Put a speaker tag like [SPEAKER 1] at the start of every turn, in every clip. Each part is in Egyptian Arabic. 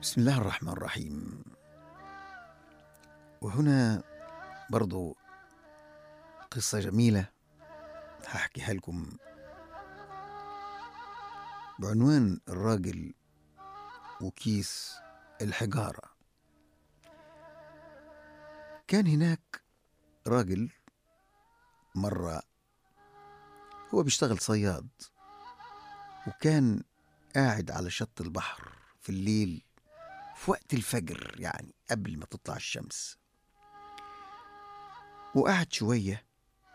[SPEAKER 1] بسم الله الرحمن الرحيم وهنا برضو قصة جميلة هحكيها لكم بعنوان الراجل وكيس الحجارة كان هناك راجل مرة هو بيشتغل صياد وكان قاعد على شط البحر في الليل في وقت الفجر يعني قبل ما تطلع الشمس وقعد شوية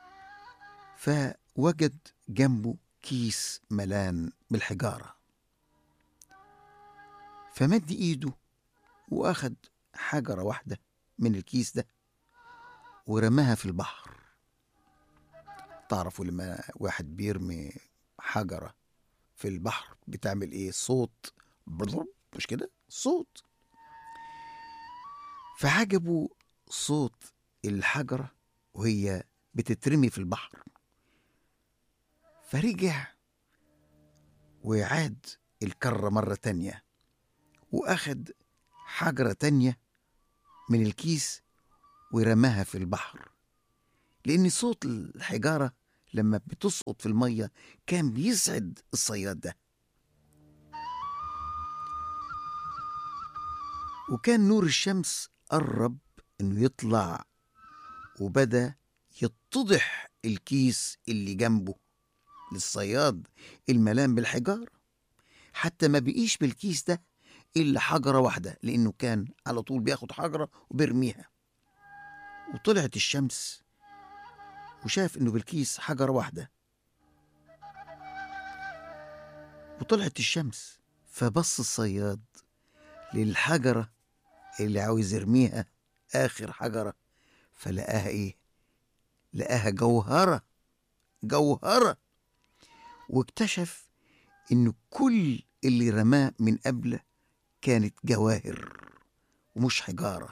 [SPEAKER 1] فوجد جنبه كيس ملان بالحجارة فمد ايده واخد حجرة واحدة من الكيس ده ورماها في البحر تعرفوا لما واحد بيرمي حجرة في البحر بتعمل ايه صوت برضو مش كده صوت فعجبوا صوت الحجرة وهي بتترمي في البحر فرجع وعاد الكرة مرة تانية وأخد حجرة تانية من الكيس ورماها في البحر لأن صوت الحجارة لما بتسقط في المية كان بيسعد الصياد ده وكان نور الشمس قرب انه يطلع وبدا يتضح الكيس اللي جنبه للصياد الملام بالحجارة حتى ما بقيش بالكيس ده إلا حجرة واحدة لأنه كان على طول بياخد حجرة وبيرميها وطلعت الشمس وشاف إنه بالكيس حجرة واحدة وطلعت الشمس فبص الصياد للحجرة اللي عاوز يرميها آخر حجرة فلقاها إيه؟ لقاها جوهرة جوهرة واكتشف إن كل اللي رماه من قبل كانت جواهر ومش حجارة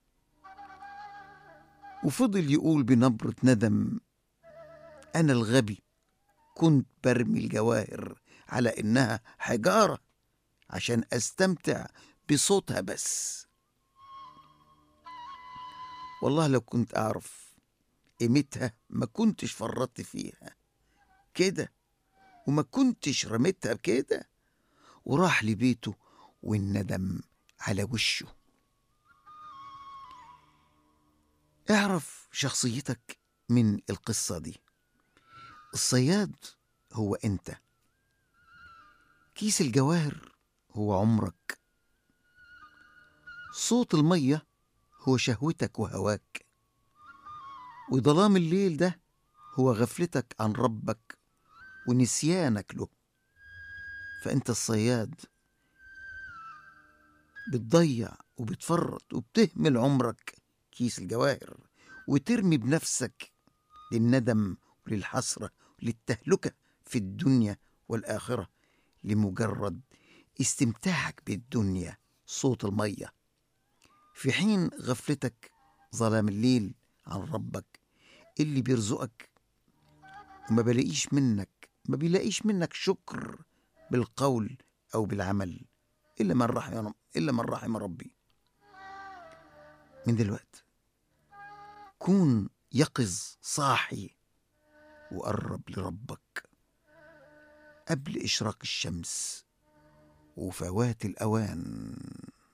[SPEAKER 1] وفضل يقول بنبرة ندم أنا الغبي كنت برمي الجواهر على إنها حجارة عشان أستمتع بصوتها بس والله لو كنت أعرف قيمتها ما كنتش فرطت فيها كده وما كنتش رميتها بكده وراح لبيته والندم على وشه اعرف شخصيتك من القصة دي الصياد هو انت كيس الجواهر هو عمرك صوت المية هو شهوتك وهواك وظلام الليل ده هو غفلتك عن ربك ونسيانك له فأنت الصياد بتضيع وبتفرط وبتهمل عمرك كيس الجواهر وترمي بنفسك للندم وللحسرة وللتهلكة في الدنيا والآخرة لمجرد استمتاعك بالدنيا صوت المية في حين غفلتك ظلام الليل عن ربك اللي بيرزقك وما بلاقيش منك ما بيلاقيش منك شكر بالقول أو بالعمل إلا من رحم إلا من رحم ربي من دلوقتي كون يقظ صاحي وقرب لربك قبل إشراق الشمس وفوات الأوان